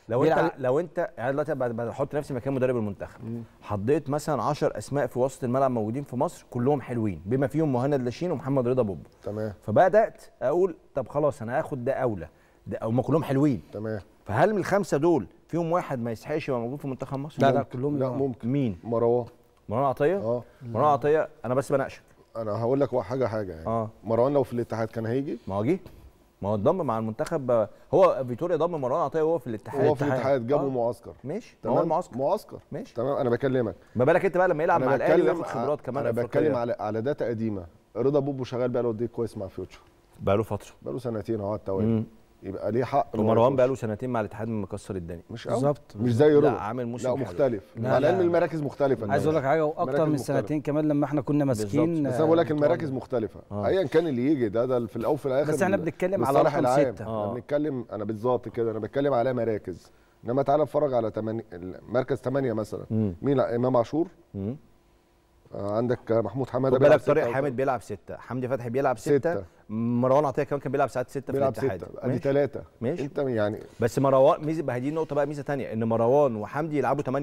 لو بيلعب- انت لو انت يعني دلوقتي بعد بعد احط نفسي مكان مدرب المنتخب حطيت مثلا 10 اسماء في وسط الملعب موجودين في مصر كلهم حلوين بما فيهم مهند لاشين ومحمد رضا بوبو تمام فبدات اقول طب خلاص انا هاخد ده اولى ده هم كلهم حلوين تمام فهل من الخمسه دول فيهم واحد ما يستحقش يبقى موجود في منتخب مصر لا لا ممكن. كلهم لا يبقوا- ممكن مين مروان مروان عطيه اه مروان عطيه انا بس بناقشك انا هقول لك حاجه حاجه يعني اه مروان لو في الاتحاد كان هيجي ما هو جه ما هو اتضم مع المنتخب هو فيتوريا ضم مروان عطيه وهو في الاتحاد هو في الاتحاد جابوا آه. معسكر ماشي ما هو المعسكر معسكر ماشي تمام انا بكلمك ما بالك انت بقى لما يلعب انا مع الاهلي بتكلم وياخد خبرات كمان انا أفريقية. بتكلم على على داتا قديمه رضا بوبو شغال بقى له قد ايه كويس مع فيوتشر بقى له فتره بقى له سنتين اهو على التوالي مم. يبقى ليه حق إن هو ومروان يخش. بقى له سنتين مع الاتحاد مكسر الدنيا مش قوي بالظبط مش زي رضا لا عامل موسم لا حلو. مختلف لا، مع العلم لا. المراكز مختلفه عايز اقول لك حاجه واكتر مراكز من مختلفة. سنتين كمان لما احنا كنا ماسكين بس انا بقول لك آه، المراكز مختلفه آه. ايا كان اللي يجي ده ده في الاول وفي الاخر بس احنا ال- بنتكلم على للصالح رقم العام. ستة. آه. احنا بنتكلم انا بالظبط كده انا بتكلم على مراكز انما تعالى اتفرج على تمانية مركز 8 مثلا مم. مين لا، امام عاشور مم. آه، عندك محمود حماده خد بيلعب بالك طارق ستة حامد بيلعب ستة حمدي فتحي بيلعب ستة, ستة. مروان عطية كمان كان بيلعب ساعات ستة في بيلعب الاتحاد ستة ادي ماشي. ثلاثه ماشي. انت يعني بس مروان ميزه بقى دي نقطة بقى ميزة تانية ان مروان وحمدي يلعبوا 8